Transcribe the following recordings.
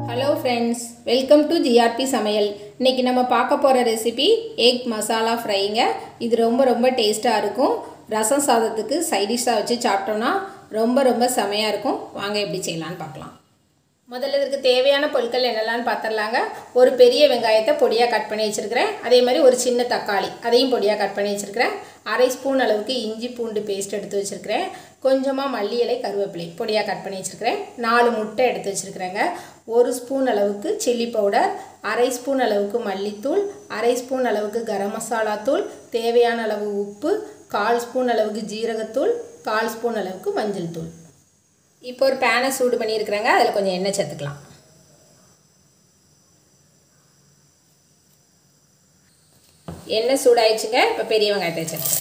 hello friends welcome to GRP சமையல் இன்றைக்கி நம்ம பார்க்க போகிற ரெசிபி எக் மசாலா ஃப்ரைங்க இது ரொம்ப ரொம்ப டேஸ்ட்டாக இருக்கும் ரசம் சாதத்துக்கு சைடிஷாக வச்சு சாப்பிட்டோன்னா ரொம்ப ரொம்ப செமையாக இருக்கும் வாங்க எப்படி செய்யலான்னு பார்க்கலாம் முதல்ல இதுக்கு தேவையான பொருட்கள் என்னெல்லாம்னு பார்த்துடலாங்க ஒரு பெரிய வெங்காயத்தை பொடியாக கட் பண்ணி வச்சுருக்கிறேன் அதே மாதிரி ஒரு சின்ன தக்காளி அதையும் பொடியாக கட் பண்ணி வச்சுருக்கிறேன் அரை ஸ்பூன் அளவுக்கு இஞ்சி பூண்டு பேஸ்ட் எடுத்து வச்சுருக்கிறேன் கொஞ்சமாக மல்லி இலை கருவேப்பிலை பொடியாக கட் பண்ணி வச்சுருக்கிறேன் நாலு முட்டை எடுத்து வச்சுருக்கிறேங்க ஒரு ஸ்பூன் அளவுக்கு சில்லி பவுடர் அரை ஸ்பூன் அளவுக்கு மல்லித்தூள் அரை ஸ்பூன் அளவுக்கு கரம் மசாலா தூள் தேவையான அளவு உப்பு கால் ஸ்பூன் அளவுக்கு ஜீரகத்தூள் கால் ஸ்பூன் அளவுக்கு மஞ்சள் தூள் இப்போ ஒரு பேனை சூடு பண்ணியிருக்கிறேங்க அதில் கொஞ்சம் எண்ணெய் சேர்த்துக்கலாம் எண்ணெய் சூடாயிடுச்சுங்க இப்போ பெரிய வெங்காயத்தை சேர்த்துக்கிறேன்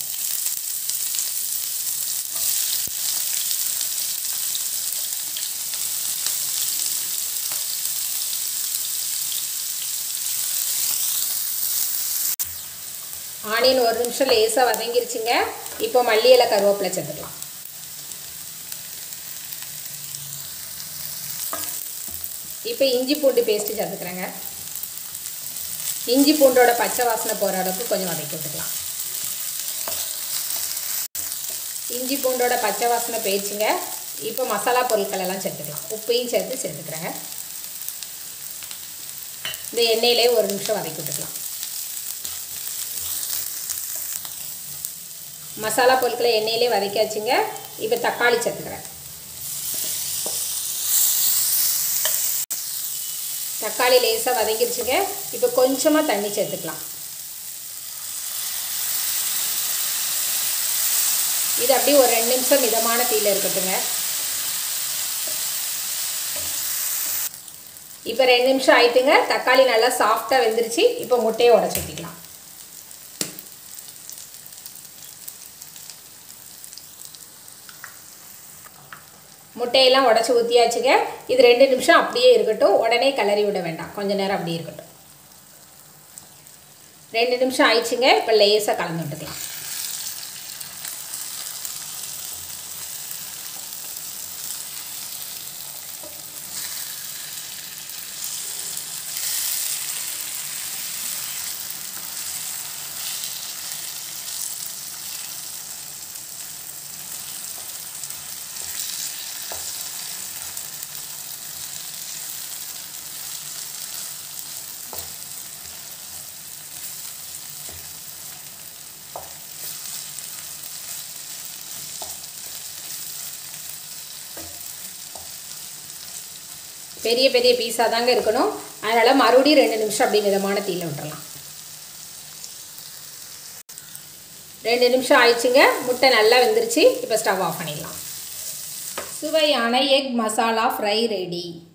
ஆனியன் ஒரு நிமிஷம் லேசாக வதங்கிருச்சுங்க இப்போ மல்லி இலை கருவேப்பிலை சேர்த்துக்கலாம் இப்போ இஞ்சி பூண்டு பேஸ்ட்டு சேர்த்துக்கிறேங்க இஞ்சி பூண்டோட பச்சை வாசனை போகிற அளவுக்கு கொஞ்சம் வதக்கி விட்டுக்கலாம் இஞ்சி பூண்டோட பச்சை வாசனை போயிடுச்சுங்க இப்போ மசாலா பொருட்கள் எல்லாம் சேர்த்துக்கலாம் உப்பையும் சேர்த்து சேர்த்துக்கிறேங்க இந்த எண்ணெயிலே ஒரு நிமிஷம் வதக்கி விட்டுக்கலாம் மசாலா பொருட்களை எண்ணெயிலே வதக்கியாச்சுங்க இப்போ தக்காளி சேர்த்துக்கிறேன் தக்காளி லேசாக வதங்கிருச்சுங்க இப்போ கொஞ்சமாக தண்ணி சேர்த்துக்கலாம் இது அப்படியே ஒரு ரெண்டு நிமிஷம் மிதமான தீயில் இருக்கட்டுங்க இப்போ ரெண்டு நிமிஷம் ஆயிட்டுங்க தக்காளி நல்லா சாஃப்டாக வெந்துருச்சு இப்போ முட்டையை உடச்சி ஊற்றிக்கலாம் முட்டையெல்லாம் உடச்சி ஊற்றியாச்சுங்க இது ரெண்டு நிமிஷம் அப்படியே இருக்கட்டும் உடனே கிளறி விட வேண்டாம் கொஞ்ச நேரம் அப்படியே இருக்கட்டும் ரெண்டு நிமிஷம் ஆயிடுச்சுங்க இப்போ லேசாக கலந்து விட்டுக்கலாம் பெரிய பெரிய பீஸாக தாங்க இருக்கணும் அதனால் மறுபடியும் ரெண்டு நிமிஷம் அப்படி மிதமான தீயில் விட்டுறலாம் ரெண்டு நிமிஷம் ஆயிடுச்சுங்க முட்டை நல்லா வெந்துருச்சு இப்போ ஸ்டவ் ஆஃப் பண்ணிடலாம் சுவையான எக் மசாலா ஃப்ரை ரெடி